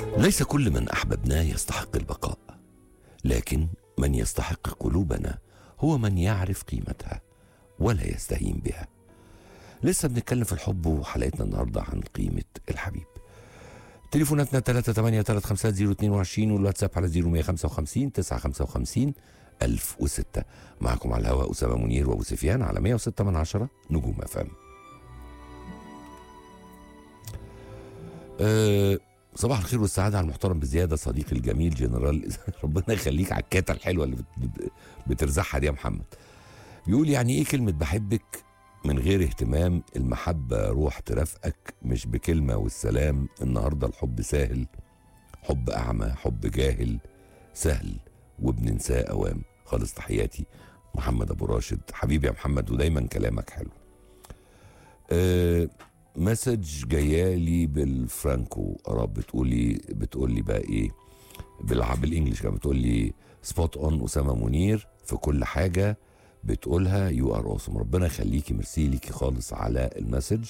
ليس كل من احببناه يستحق البقاء لكن من يستحق قلوبنا هو من يعرف قيمتها ولا يستهين بها لسه بنتكلم في الحب وحلقتنا النهارده عن قيمه الحبيب تليفوناتنا 383 والواتساب على 0155 955 1006 معكم على الهواء أسامة منير وأبو سفيان على 106 من عشرة نجوم أفهم أه صباح الخير والسعادة على المحترم بزيادة صديقي الجميل جنرال ربنا يخليك على الكاته الحلوة اللي بت- بترزعها دي يا محمد بيقول يعني ايه كلمة بحبك من غير اهتمام المحبة روح ترافقك مش بكلمة والسلام النهاردة الحب سهل حب أعمى حب جاهل سهل وبننساه أوام خالص تحياتي محمد أبو راشد حبيبي يا محمد ودايما كلامك حلو أه مسج جايالي بالفرانكو رب بتقولي بتقولي بقى ايه بالع- بالانجلش كمان بتقولي سبوت اون اسامه منير في كل حاجه بتقولها يو ار اوسم ربنا يخليكي ميرسي ليكي خالص على المسج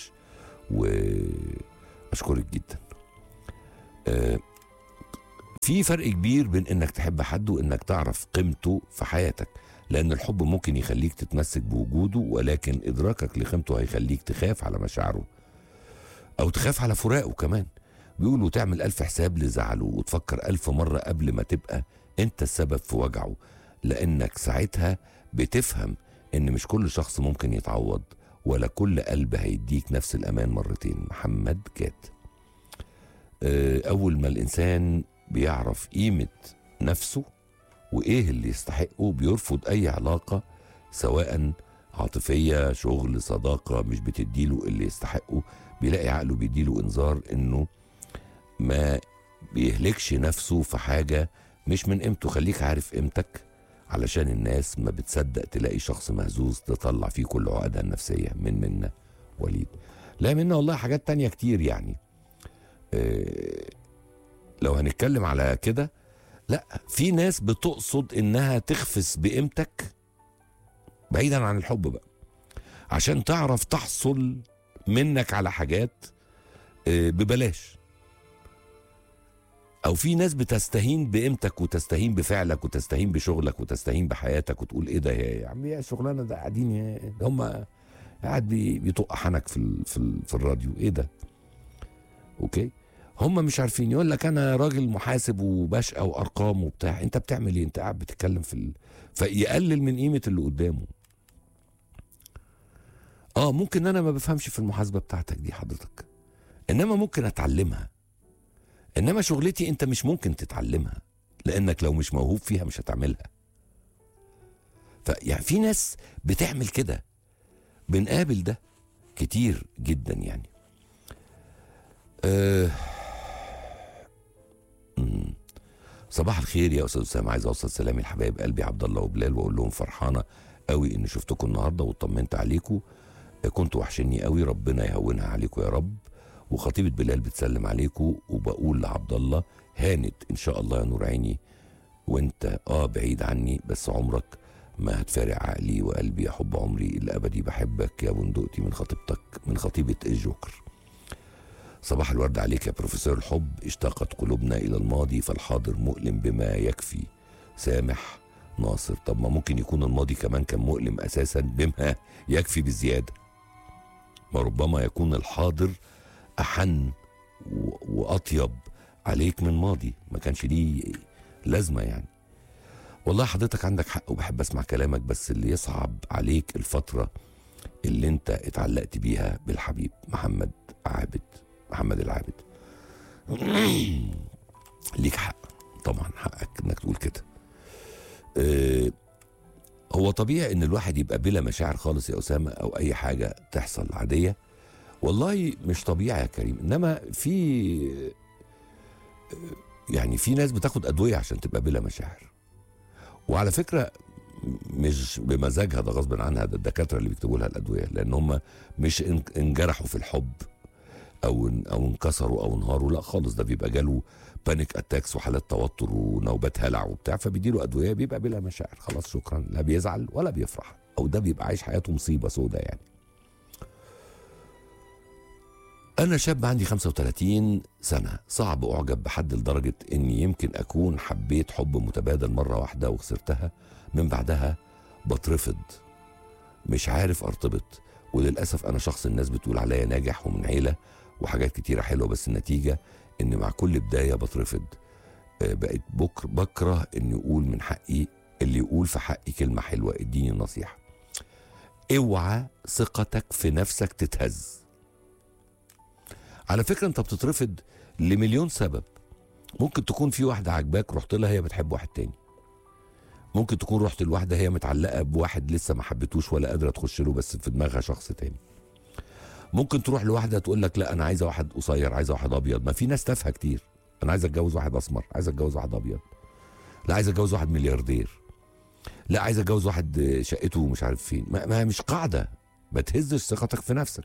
واشكرك جدا آه، في فرق كبير بين انك تحب حد وانك تعرف قيمته في حياتك لان الحب ممكن يخليك تتمسك بوجوده ولكن ادراكك لقيمته هيخليك تخاف على مشاعره او تخاف على فراقه كمان بيقولوا تعمل ألف حساب لزعله وتفكر ألف مرة قبل ما تبقى أنت السبب في وجعه لأنك ساعتها بتفهم إن مش كل شخص ممكن يتعوض ولا كل قلب هيديك نفس الأمان مرتين محمد جاد آه، أول ما الإنسان بيعرف قيمة نفسه وإيه اللي يستحقه بيرفض أي علاقة سواء عاطفية شغل صداقة مش بتديله اللي يستحقه بيلاقي عقله بيديله انذار انه ما بيهلكش نفسه في حاجة مش من قيمته خليك عارف قيمتك علشان الناس ما بتصدق تلاقي شخص مهزوز تطلع فيه كل عقدها النفسية من منا وليد لا منا والله حاجات تانية كتير يعني آه، لو هنتكلم على كده لا في ناس بتقصد انها تخفس بقيمتك بعيدا عن الحب بقى عشان تعرف تحصل منك على حاجات آه، ببلاش او في ناس بتستهين بقيمتك وتستهين بفعلك وتستهين بشغلك وتستهين بحياتك وتقول ايه ده يا يا عم يا شغلانه ده قاعدين يا- ده هم قاعد بي- بيطق حنك في ال في, ال في الراديو ايه ده اوكي هم مش عارفين يقول لك انا راجل محاسب وبشقى وارقام وبتاع انت بتعمل ايه انت قاعد بتتكلم في ال... فيقلل من قيمه اللي قدامه اه ممكن انا ما بفهمش في المحاسبه بتاعتك دي حضرتك انما ممكن اتعلمها انما شغلتي انت مش ممكن تتعلمها لانك لو مش موهوب فيها مش هتعملها فيعني في ناس بتعمل كده بنقابل ده كتير جدا يعني أه مم. صباح الخير يا استاذ اسامه عايز اوصل سلامي لحبايب قلبي عبد الله وبلال واقول لهم فرحانه قوي اني شفتكم النهارده واطمنت عليكم كنتوا وحشني قوي ربنا يهونها عليكم يا رب وخطيبة بلال بتسلم عليكم وبقول لعبد الله هانت ان شاء الله يا نور عيني وانت اه بعيد عني بس عمرك ما هتفارق عقلي وقلبي يا حب عمري الابدي بحبك يا بندقتي من خطيبتك من خطيبة الجوكر صباح الورد عليك يا بروفيسور الحب اشتاقت قلوبنا الى الماضي فالحاضر مؤلم بما يكفي سامح ناصر طب ما ممكن يكون الماضي كمان كان مؤلم اساسا بما يكفي بزياده ما ربما يكون الحاضر احن و- واطيب عليك من ماضي ما كانش ليه لازمه يعني والله حضرتك عندك حق وبحب اسمع كلامك بس اللي يصعب عليك الفتره اللي انت اتعلقت بيها بالحبيب محمد عابد محمد العابد ليك حق طبعا حقك انك تقول كده آه، هو طبيعي ان الواحد يبقى بلا مشاعر خالص يا اسامه او اي حاجه تحصل عاديه والله مش طبيعي يا كريم انما في يعني في ناس بتاخد ادويه عشان تبقى بلا مشاعر وعلى فكره مش بمزاجها ده غصب عنها ده الدكاتره اللي بيكتبوا لها الادويه لان هم مش ان- انجرحوا في الحب او ان- او انكسروا او انهاروا لا خالص ده بيبقى جاله بانيك اتاكس وحالات توتر ونوبات هلع وبتاع فبيديله ادويه بيبقى بلا مشاعر خلاص شكرا لا بيزعل ولا بيفرح او ده بيبقى عايش حياته مصيبه سودة يعني أنا شاب عندي 35 سنة صعب أعجب بحد لدرجة إني يمكن أكون حبيت حب متبادل مرة واحدة وخسرتها من بعدها بترفض مش عارف أرتبط وللأسف أنا شخص الناس بتقول عليا ناجح ومن عيلة وحاجات كتيرة حلوة بس النتيجة إن مع كل بداية بترفض آه، بقيت بكر بكره إني أقول من حقي اللي يقول في حقي كلمة حلوة اديني نصيحة اوعى ثقتك في نفسك تتهز على فكرة انت بتترفض لمليون سبب ممكن تكون في واحدة عجباك رحت لها هي بتحب واحد تاني ممكن تكون رحت لواحدة هي متعلقة بواحد لسه ما حبتوش ولا قادرة تخش له بس في دماغها شخص تاني ممكن تروح لواحدة تقول لك لا أنا عايزة واحد قصير عايزة واحد أبيض ما في ناس تافهة كتير أنا عايز أتجوز واحد أسمر عايز أتجوز واحد أبيض لا عايز أتجوز واحد ملياردير لا عايز أتجوز واحد شقته مش عارف فين ما, ما مش قاعدة ما تهزش ثقتك في نفسك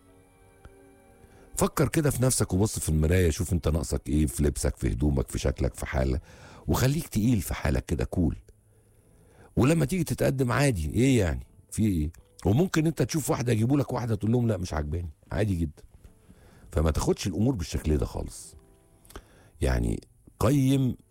فكر كده في نفسك وبص في المرايه شوف انت ناقصك ايه في لبسك في هدومك في شكلك في حالك وخليك تقيل في حالك كده كول ولما تيجي تتقدم عادي ايه يعني في ايه وممكن انت تشوف واحده يجيبوا لك واحده تقول لهم لا مش عاجباني عادي جدا فما تاخدش الامور بالشكل ده خالص يعني قيم